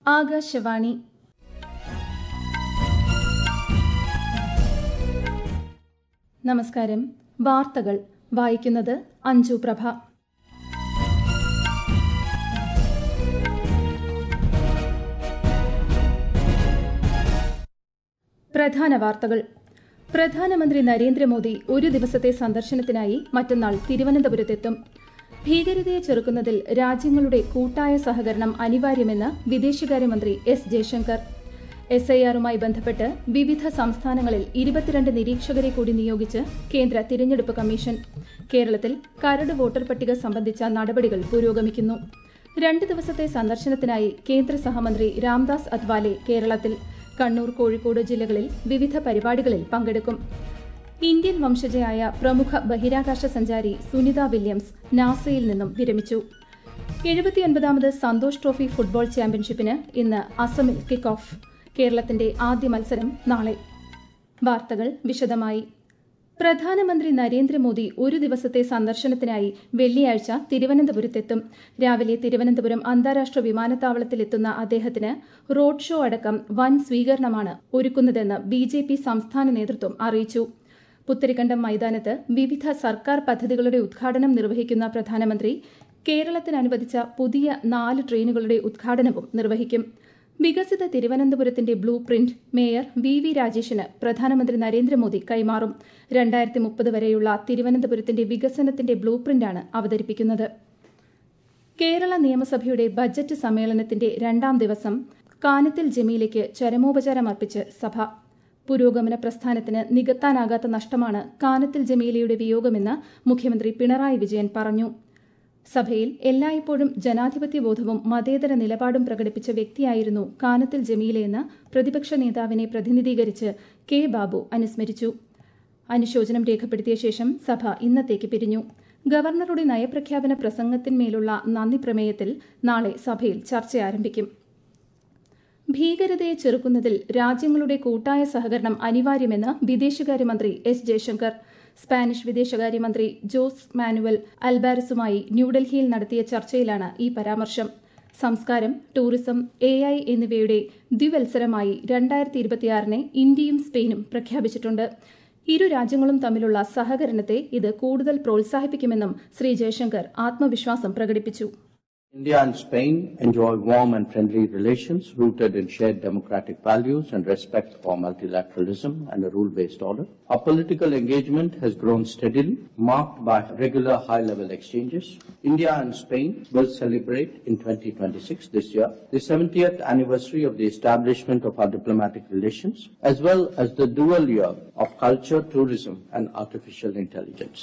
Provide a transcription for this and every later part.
ആകാശവാണി നമസ്കാരം വാർത്തകൾ വായിക്കുന്നത് അഞ്ജു പ്രഭ പ്രധാന വാർത്തകൾ പ്രധാനമന്ത്രി നരേന്ദ്രമോദി ഒരു ദിവസത്തെ സന്ദർശനത്തിനായി മറ്റന്നാൾ തിരുവനന്തപുരത്തെത്തും ഭീകരതയെ ചെറുക്കുന്നതിൽ രാജ്യങ്ങളുടെ കൂട്ടായ സഹകരണം അനിവാര്യമെന്ന് വിദേശകാര്യമന്ത്രി എസ് ജയശങ്കർ എസ് ഐ ആറുമായി ബന്ധപ്പെട്ട് വിവിധ സംസ്ഥാനങ്ങളിൽ ഇരുപത്തിരണ്ട് നിരീക്ഷകരെ കൂടി നിയോഗിച്ച് കേന്ദ്ര തിരഞ്ഞെടുപ്പ് കമ്മീഷൻ കേരളത്തിൽ കരട് വോട്ടർ പട്ടിക സംബന്ധിച്ച നടപടികൾ പുരോഗമിക്കുന്നു രണ്ട് ദിവസത്തെ സന്ദർശനത്തിനായി കേന്ദ്ര സഹമന്ത്രി രാംദാസ് അത്വാലെ കേരളത്തിൽ കണ്ണൂർ കോഴിക്കോട് ജില്ലകളിൽ വിവിധ പരിപാടികളിൽ പങ്കെടുക്കും ഇന്ത്യൻ വംശജയായ പ്രമുഖ ബഹിരാകാശ സഞ്ചാരി സുനിത വില്യംസ് നാസയിൽ നിന്നും വിരമിച്ചു എഴുപത്തിയൊൻപതാമത് സന്തോഷ് ട്രോഫി ഫുട്ബോൾ ചാമ്പ്യൻഷിപ്പിന് ഇന്ന് അസമിൽ കിക്ക് ഓഫ് കേരളത്തിന്റെ ആദ്യ മത്സരം നാളെ വാർത്തകൾ വിശദമായി പ്രധാനമന്ത്രി നരേന്ദ്രമോദി ഒരു ദിവസത്തെ സന്ദർശനത്തിനായി വെള്ളിയാഴ്ച തിരുവനന്തപുരത്തെത്തും രാവിലെ തിരുവനന്തപുരം അന്താരാഷ്ട്ര വിമാനത്താവളത്തിലെത്തുന്ന അദ്ദേഹത്തിന് റോഡ് ഷോ അടക്കം വൻ സ്വീകരണമാണ് ഒരുക്കുന്നതെന്ന് ബി ജെ പി സംസ്ഥാന നേതൃത്വം അറിയിച്ചു പുത്തരിക്കണ്ടം മൈതാനത്ത് വിവിധ സർക്കാർ പദ്ധതികളുടെ ഉദ്ഘാടനം നിർവഹിക്കുന്ന പ്രധാനമന്ത്രി കേരളത്തിന് അനുവദിച്ച പുതിയ നാല് ട്രെയിനുകളുടെ ഉദ്ഘാടനവും നിർവഹിക്കും വികസിത തിരുവനന്തപുരത്തിന്റെ blueprint mayor V V രാജേഷിന് പ്രധാനമന്ത്രി നരേന്ദ്രമോദി കൈമാറും രണ്ടായിരത്തി മുപ്പത് വരെയുള്ള തിരുവനന്തപുരത്തിന്റെ വികസനത്തിന്റെ ബ്ലൂ പ്രിന്റാണ് അവതരിപ്പിക്കുന്നത് കേരള നിയമസഭയുടെ ബജറ്റ് സമ്മേളനത്തിന്റെ രണ്ടാം ദിവസം കാനത്തിൽ ജമീലയ്ക്ക് ചരമോപചാരമർപ്പിച്ച് സഭ പുരോഗമന പ്രസ്ഥാനത്തിന് നികത്താനാകാത്ത നഷ്ടമാണ് കാനത്തിൽ ജമീലയുടെ വിയോഗമെന്ന് മുഖ്യമന്ത്രി പിണറായി വിജയൻ പറഞ്ഞു സഭയിൽ എല്ലായ്പ്പോഴും ജനാധിപത്യ ബോധവും മതേതര നിലപാടും പ്രകടിപ്പിച്ച വ്യക്തിയായിരുന്നു കാനത്തിൽ ജമീലയെന്ന് പ്രതിപക്ഷ നേതാവിനെ പ്രതിനിധീകരിച്ച് കെ ബാബു അനുസ്മരിച്ചു അനുശോചനം രേഖപ്പെടുത്തിയ ശേഷം സഭ ഇന്നത്തേക്ക് പിരിഞ്ഞു ഗവർണറുടെ നയപ്രഖ്യാപന പ്രസംഗത്തിന്മേലുള്ള നന്ദി പ്രമേയത്തിൽ നാളെ സഭയിൽ ചർച്ച ആരംഭിക്കും ഭീകരതയെ ചെറുക്കുന്നതിൽ രാജ്യങ്ങളുടെ കൂട്ടായ സഹകരണം അനിവാര്യമെന്ന് വിദേശകാര്യമന്ത്രി എസ് ജയശങ്കർ സ്പാനിഷ് വിദേശകാര്യമന്ത്രി ജോസ് മാനുവൽ അൽബാരസുമായി ന്യൂഡൽഹിയിൽ നടത്തിയ ചർച്ചയിലാണ് ഈ പരാമർശം സംസ്കാരം ടൂറിസം എ ഐ എന്നിവയുടെ ദ്വിവത്സരമായി രണ്ടായിരത്തി ഇരുപത്തിയാറിനെ ഇന്ത്യയും സ്പെയിനും പ്രഖ്യാപിച്ചിട്ടുണ്ട് ഇരു രാജ്യങ്ങളും തമ്മിലുള്ള സഹകരണത്തെ ഇത് കൂടുതൽ പ്രോത്സാഹിപ്പിക്കുമെന്നും ശ്രീ ജയശങ്കർ ആത്മവിശ്വാസം പ്രകടിപ്പിച്ചു India and Spain enjoy warm and friendly relations rooted in shared democratic values and respect for multilateralism and a rule-based order. Our political engagement has grown steadily, marked by regular high-level exchanges. India and Spain will celebrate in 2026, this year, the 70th anniversary of the establishment of our diplomatic relations, as well as the dual year of culture, tourism and artificial intelligence.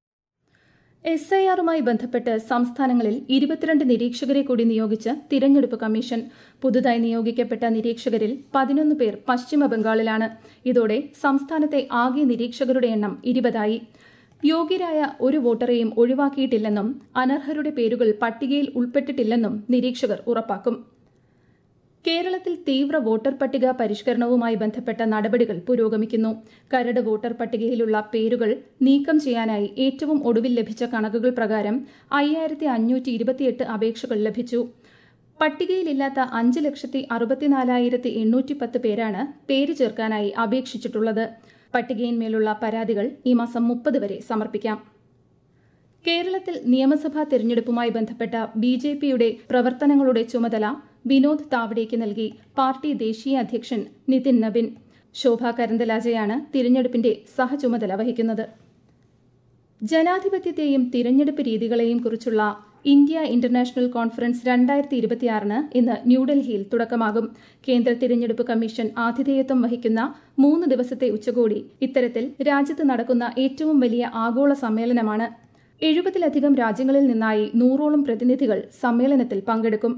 S I ആറുമായി ബന്ധപ്പെട്ട് സംസ്ഥാനങ്ങളിൽ ഇരുപത്തിരണ്ട് നിരീക്ഷകരെ കൂടി നിയോഗിച്ച് തിരഞ്ഞെടുപ്പ് commission പുതുതായി നിയോഗിക്കപ്പെട്ട നിരീക്ഷകരിൽ പതിനൊന്ന് പേർ പശ്ചിമ ബംഗാളിലാണ് ഇതോടെ സംസ്ഥാനത്തെ ആകെ നിരീക്ഷകരുടെ എണ്ണം ഇരുപതായി യോഗ്യരായ ഒരു വോട്ടറെയും ഒഴിവാക്കിയിട്ടില്ലെന്നും അനർഹരുടെ പേരുകൾ പട്ടികയിൽ ഉൾപ്പെട്ടിട്ടില്ലെന്നും നിരീക്ഷകർ ഉറപ്പാക്കും കേരളത്തിൽ തീവ്ര വോട്ടർ പട്ടിക പരിഷ്കരണവുമായി ബന്ധപ്പെട്ട നടപടികൾ പുരോഗമിക്കുന്നു കരട് വോട്ടർ പട്ടികയിലുള്ള പേരുകൾ നീക്കം ചെയ്യാനായി ഏറ്റവും ഒടുവിൽ ലഭിച്ച കണക്കുകൾ പ്രകാരം അയ്യായിരത്തി അഞ്ഞൂറ്റി ഇരുപത്തിയെട്ട് അപേക്ഷകൾ ലഭിച്ചു പട്ടികയിലില്ലാത്ത അഞ്ച് ലക്ഷത്തി അറുപത്തിനാലായിരത്തി എണ്ണൂറ്റി പത്ത് പേരാണ് പേര് ചേർക്കാനായി അപേക്ഷിച്ചിട്ടുള്ളത് പട്ടികയിന്മേലുള്ള പരാതികൾ ഈ മാസം മുപ്പത് വരെ സമർപ്പിക്കാം കേരളത്തിൽ നിയമസഭാ തെരഞ്ഞെടുപ്പുമായി ബന്ധപ്പെട്ട ബി ജെ പിയുടെ പ്രവർത്തനങ്ങളുടെ ചുമതല വിനോദ് താവടേക്ക് നൽകി പാർട്ടി ദേശീയ അധ്യക്ഷൻ നിതിൻ നബിൻ ശോഭ കരന്തലാജയാണ് തിരഞ്ഞെടുപ്പിന്റെ സഹചുമതല വഹിക്കുന്നത് ജനാധിപത്യത്തെയും തിരഞ്ഞെടുപ്പ് രീതികളെയും കുറിച്ചുള്ള ഇന്ത്യ ഇന്റർനാഷണൽ കോൺഫറൻസ് രണ്ടായിരത്തി ഇരുപത്തിയാറിന് ഇന്ന് ന്യൂഡൽഹിയിൽ തുടക്കമാകും കേന്ദ്ര തിരഞ്ഞെടുപ്പ് കമ്മീഷൻ ആതിഥേയത്വം വഹിക്കുന്ന മൂന്ന് ദിവസത്തെ ഉച്ചകോടി ഇത്തരത്തിൽ രാജ്യത്ത് നടക്കുന്ന ഏറ്റവും വലിയ ആഗോള സമ്മേളനമാണ് എഴുപതിലധികം രാജ്യങ്ങളിൽ നിന്നായി നൂറോളം പ്രതിനിധികൾ സമ്മേളനത്തിൽ പങ്കെടുക്കും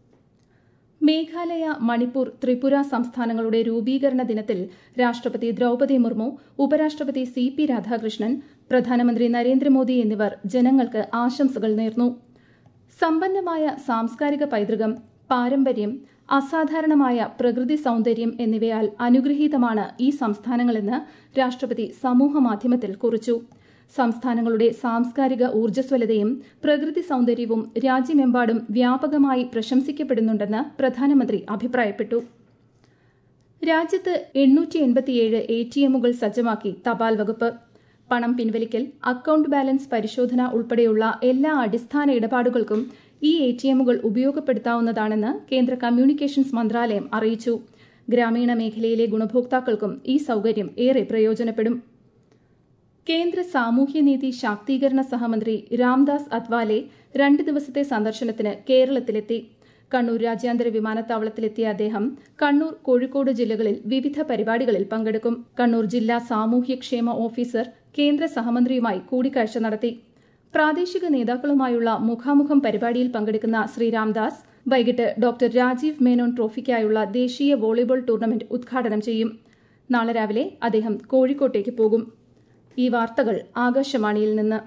മേഘാലയ മണിപ്പൂർ ത്രിപുര സംസ്ഥാനങ്ങളുടെ രൂപീകരണ ദിനത്തിൽ രാഷ്ട്രപതി ദ്രൌപതി മുർമു ഉപരാഷ്ട്രപതി സി പി രാധാകൃഷ്ണൻ പ്രധാനമന്ത്രി നരേന്ദ്രമോദി എന്നിവർ ജനങ്ങൾക്ക് ആശംസകൾ നേർന്നു സമ്പന്നമായ സാംസ്കാരിക പൈതൃകം പാരമ്പര്യം അസാധാരണമായ പ്രകൃതി സൌന്ദര്യം എന്നിവയാൽ അനുഗ്രഹീതമാണ് ഈ സംസ്ഥാനങ്ങളെന്ന് രാഷ്ട്രപതി സമൂഹമാധ്യമത്തിൽ കുറിച്ചു സംസ്ഥാനങ്ങളുടെ സാംസ്കാരിക ഊർജ്ജസ്വലതയും പ്രകൃതി സൌന്ദര്യവും രാജ്യമെമ്പാടും വ്യാപകമായി പ്രശംസിക്കപ്പെടുന്നുണ്ടെന്ന് പ്രധാനമന്ത്രി അഭിപ്രായപ്പെട്ടു രാജ്യത്ത് എണ്ണൂറ്റി എൺപത്തിയേഴ് എ ടി എമ്മുകൾ സജ്ജമാക്കി തപാൽ വകുപ്പ് പണം പിൻവലിക്കൽ അക്കൌണ്ട് ബാലൻസ് പരിശോധന ഉൾപ്പെടെയുള്ള എല്ലാ അടിസ്ഥാന ഇടപാടുകൾക്കും ഈ എ ടി എമ്മുകൾ ഉപയോഗപ്പെടുത്താവുന്നതാണെന്ന് കേന്ദ്ര കമ്മ്യൂണിക്കേഷൻസ് മന്ത്രാലയം അറിയിച്ചു ഗ്രാമീണ മേഖലയിലെ ഗുണഭോക്താക്കൾക്കും ഈ സൌകര്യം ഏറെ പ്രയോജനപ്പെടും കേന്ദ്ര സാമൂഹ്യനീതി ശാക്തീകരണ സഹമന്ത്രി രാംദാസ് അത്വാലെ രണ്ട് ദിവസത്തെ സന്ദർശനത്തിന് കേരളത്തിലെത്തി കണ്ണൂർ രാജ്യാന്തര വിമാനത്താവളത്തിലെത്തിയ അദ്ദേഹം കണ്ണൂർ കോഴിക്കോട് ജില്ലകളിൽ വിവിധ പരിപാടികളിൽ പങ്കെടുക്കും കണ്ണൂർ ജില്ലാ സാമൂഹ്യക്ഷേമ ഓഫീസർ കേന്ദ്ര സഹമന്ത്രിയുമായി കൂടിക്കാഴ്ച നടത്തി പ്രാദേശിക നേതാക്കളുമായുള്ള മുഖാമുഖം പരിപാടിയിൽ പങ്കെടുക്കുന്ന ശ്രീ രാംദാസ് വൈകിട്ട് ഡോക്ടർ രാജീവ് മേനോൻ ട്രോഫിക്കായുള്ള ദേശീയ വോളിബോൾ ടൂർണമെന്റ് ഉദ്ഘാടനം ചെയ്യും നാളെ രാവിലെ അദ്ദേഹം കോഴിക്കോട്ടേക്ക് പോകും ഈ വാർത്തകൾ ആകാശവാണിയിൽ നിന്ന്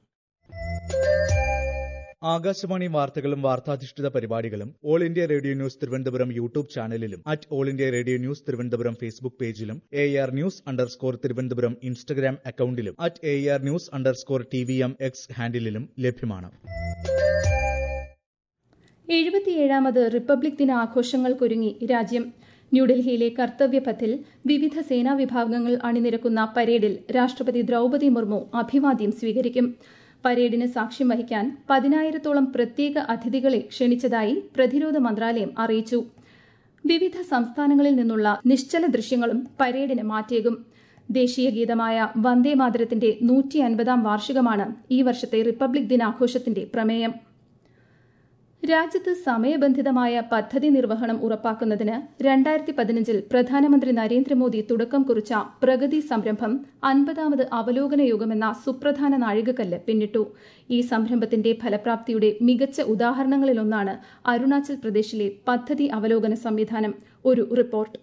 ആകാശവാണി വാർത്തകളും വാർത്താധിഷ്ഠിത പരിപാടികളും All India Radio news Thiruvananthapuram YouTube ചാനലിലും at All India Radio news Thiruvananthapuram Facebook പേജിലും A R news underscore Thiruvananthapuram Instagram അക്കൌണ്ടിലും at A R news underscore T V M X ഹാൻഡിലും ലഭ്യമാണ് എഴുപത്തിയേഴാമത് റിപ്പബ്ലിക് ദിന ആഘോഷങ്ങൾക്കൊരുങ്ങി രാജ്യം ന്യൂഡൽഹിയിലെ കർത്തവ്യപഥിൽ വിവിധ സേനാ വിഭാഗങ്ങൾ അണിനിരക്കുന്ന പരേഡിൽ രാഷ്ട്രപതി ദ്രൌപതി മുർമു അഭിവാദ്യം സ്വീകരിക്കും പരേഡിന് സാക്ഷ്യം വഹിക്കാൻ പതിനായിരത്തോളം പ്രത്യേക അതിഥികളെ ക്ഷണിച്ചതായി പ്രതിരോധ മന്ത്രാലയം അറിയിച്ചു വിവിധ സംസ്ഥാനങ്ങളിൽ നിന്നുള്ള നിശ്ചല ദൃശ്യങ്ങളും പരേഡിന് മാറ്റേകും ദേശീയ ഗീതമായ വന്ദേമാതരത്തിന്റെ നൂറ്റി അൻപതാം വാർഷികമാണ് ഈ വർഷത്തെ റിപ്പബ്ലിക് ദിനാഘോഷത്തിന്റെ പ്രമേയം രാജ്യത്ത് സമയബന്ധിതമായ പദ്ധതി നിർവഹണം ഉറപ്പാക്കുന്നതിന് രണ്ടായിരത്തി പതിനഞ്ചിൽ പ്രധാനമന്ത്രി നരേന്ദ്രമോദി തുടക്കം കുറിച്ച പ്രഗതി സംരംഭം അൻപതാമത് അവലോകന യോഗമെന്ന സുപ്രധാന നാഴികക്കല്ല് പിന്നിട്ടു ഈ സംരംഭത്തിന്റെ ഫലപ്രാപ്തിയുടെ മികച്ച ഉദാഹരണങ്ങളിലൊന്നാണ് അരുണാചൽ പ്രദേശിലെ പദ്ധതി അവലോകന സംവിധാനം ഒരു റിപ്പോർട്ട്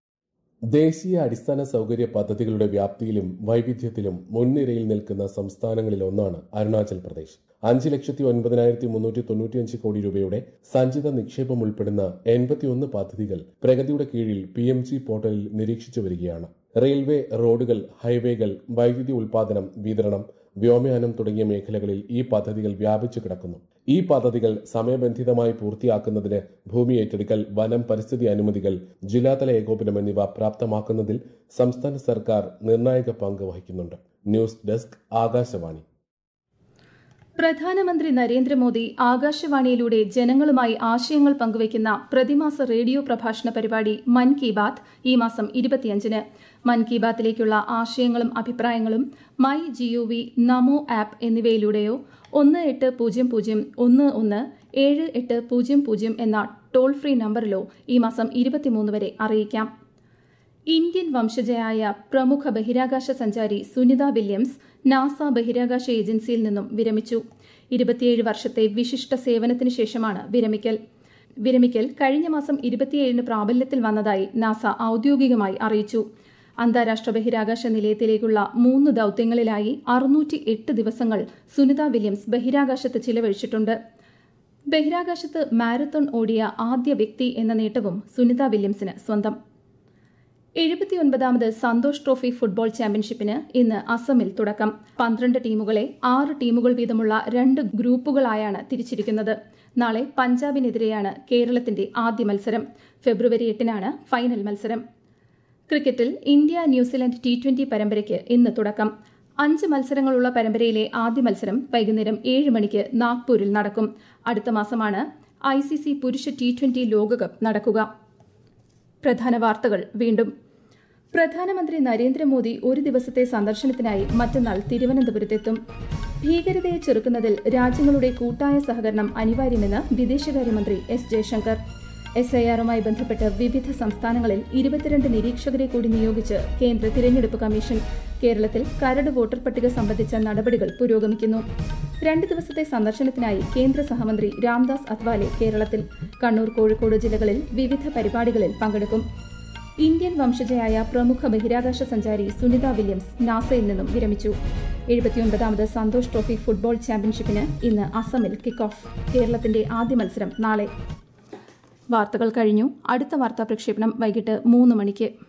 ദേശീയ അടിസ്ഥാന സൗകര്യ പദ്ധതികളുടെ വ്യാപ്തിയിലും വൈവിധ്യത്തിലും മുൻനിരയിൽ നിൽക്കുന്ന സംസ്ഥാനങ്ങളിൽ ഒന്നാണ് അരുണാചൽ പ്രദേശ് അഞ്ച് ലക്ഷത്തി ഒൻപതിനായിരത്തി മുന്നൂറ്റി തൊണ്ണൂറ്റിയഞ്ച് കോടി രൂപയുടെ സഞ്ചിത നിക്ഷേപം ഉൾപ്പെടുന്ന എൺപത്തിയൊന്ന് പദ്ധതികൾ പ്രഗതിയുടെ കീഴിൽ പി എം ജി പോർട്ടലിൽ നിരീക്ഷിച്ചു വരികയാണ് റെയിൽവേ റോഡുകൾ ഹൈവേകൾ വൈദ്യുതി ഉൽപാദനം വിതരണം വ്യോമയാനം തുടങ്ങിയ മേഖലകളിൽ ഈ പദ്ധതികൾ വ്യാപിച്ചു കിടക്കുന്നു ഈ പദ്ധതികൾ സമയബന്ധിതമായി പൂർത്തിയാക്കുന്നതിന് ഭൂമി ഏറ്റെടുക്കൽ വനം പരിസ്ഥിതി അനുമതികൾ ജില്ലാതല ഏകോപനം എന്നിവ പ്രാപ്തമാക്കുന്നതിൽ സംസ്ഥാന സർക്കാർ നിർണായക പങ്ക് വഹിക്കുന്നുണ്ട് ന്യൂസ് ഡെസ്ക് ആകാശവാണി പ്രധാനമന്ത്രി നരേന്ദ്രമോദി ആകാശവാണിയിലൂടെ ജനങ്ങളുമായി ആശയങ്ങൾ പങ്കുവയ്ക്കുന്ന പ്രതിമാസ റേഡിയോ പ്രഭാഷണ പരിപാടി മൻ കി ബാത്ത് ഈ മാസം ഇരുപത്തിയഞ്ചിന് മൻ കി ബാത്തിലേക്കുള്ള ആശയങ്ങളും അഭിപ്രായങ്ങളും മൈ ജിഒവി നമോ ആപ്പ് എന്നിവയിലൂടെയോ ഒന്ന് എട്ട് പൂജ്യം പൂജ്യം ഒന്ന് ഒന്ന് ഏഴ് എട്ട് പൂജ്യം പൂജ്യം എന്ന ടോൾ ഫ്രീ നമ്പറിലോ ഈ മാസം ഇരുപത്തിമൂന്ന് വരെ അറിയിക്കാം ഇന്ത്യൻ വംശജയായ പ്രമുഖ ബഹിരാകാശ സഞ്ചാരി സുനിത വില്യംസ് നാസ ബഹിരാകാശ ഏജൻസിയിൽ നിന്നും വിരമിച്ചു ഇരുപത്തിയേഴ് വർഷത്തെ വിശിഷ്ട സേവനത്തിന് ശേഷമാണ് വിരമിക്കൽ വിരമിക്കൽ കഴിഞ്ഞ മാസം ഇരുപത്തിയേഴിന് പ്രാബല്യത്തിൽ വന്നതായി നാസ ഔദ്യോഗികമായി അറിയിച്ചു അന്താരാഷ്ട്ര ബഹിരാകാശ നിലയത്തിലേക്കുള്ള മൂന്ന് ദൌത്യങ്ങളിലായി അറുന്നൂറ്റി എട്ട് ദിവസങ്ങൾ സുനിത വില്യംസ് ബഹിരാകാശത്ത് ചിലവഴിച്ചിട്ടുണ്ട് ബഹിരാകാശത്ത് മാരത്തോൺ ഓടിയ ആദ്യ വ്യക്തി എന്ന നേട്ടവും സുനിത വില്യംസിന് സ്വന്തം എഴുപത്തിയൊൻപതാമത് സന്തോഷ് ട്രോഫി ഫുട്ബോൾ ചാമ്പ്യൻഷിപ്പിന് ഇന്ന് അസമിൽ തുടക്കം പന്ത്രണ്ട് ടീമുകളെ ആറ് ടീമുകൾ വീതമുള്ള രണ്ട് ഗ്രൂപ്പുകളായാണ് തിരിച്ചിരിക്കുന്നത് നാളെ പഞ്ചാബിനെതിരെയാണ് കേരളത്തിന്റെ ആദ്യ മത്സരം ഫെബ്രുവരി എട്ടിനാണ് ഫൈനൽ മത്സരം ക്രിക്കറ്റിൽ ഇന്ത്യ ന്യൂസിലൻഡ് ടി ട്വന്റി പരമ്പരയ്ക്ക് ഇന്ന് തുടക്കം അഞ്ച് മത്സരങ്ങളുള്ള പരമ്പരയിലെ ആദ്യ മത്സരം വൈകുന്നേരം ഏഴ് മണിക്ക് നാഗ്പൂരിൽ നടക്കും അടുത്ത മാസമാണ് ഐ സി സി പുരുഷ ടി ട്വന്റി ലോകകപ്പ് നടക്കുക പ്രധാന വാർത്തകൾ വീണ്ടും പ്രധാനമന്ത്രി നരേന്ദ്രമോദി ഒരു ദിവസത്തെ സന്ദർശനത്തിനായി മറ്റന്നാൾ തിരുവനന്തപുരത്തെത്തും ഭീകരതയെ ചെറുക്കുന്നതിൽ രാജ്യങ്ങളുടെ കൂട്ടായ സഹകരണം അനിവാര്യമെന്ന് വിദേശകാര്യമന്ത്രി എസ് ജയശങ്കർ എസ് ഐ ആറുമായി ബന്ധപ്പെട്ട് വിവിധ സംസ്ഥാനങ്ങളിൽ ഇരുപത്തിരണ്ട് നിരീക്ഷകരെ കൂടി നിയോഗിച്ച് കേന്ദ്ര തിരഞ്ഞെടുപ്പ് കമ്മീഷൻ കേരളത്തിൽ കരട് വോട്ടർ പട്ടിക സംബന്ധിച്ച നടപടികൾ പുരോഗമിക്കുന്നു രണ്ട് ദിവസത്തെ സന്ദർശനത്തിനായി കേന്ദ്ര സഹമന്ത്രി രാംദാസ് അത്വാലെ കേരളത്തിൽ കണ്ണൂർ കോഴിക്കോട് ജില്ലകളിൽ വിവിധ പരിപാടികളിൽ പങ്കെടുക്കും ഇന്ത്യൻ വംശജയായ പ്രമുഖ ബഹിരാകാശ സഞ്ചാരി സുനിത വില്യംസ് നാസയിൽ നിന്നും വിരമിച്ചു എഴുപത്തിയൊൻപതാമത് സന്തോഷ് ട്രോഫി ഫുട്ബോൾ ചാമ്പ്യൻഷിപ്പിന് ഇന്ന് അസമിൽ കിക്ക് ഓഫ് കേരളത്തിന്റെ ആദ്യ മത്സരം നാളെ വാർത്തകൾ കഴിഞ്ഞു അടുത്ത വാർത്താ പ്രക്ഷേപണം വൈകിട്ട് മൂന്ന് മണിക്ക്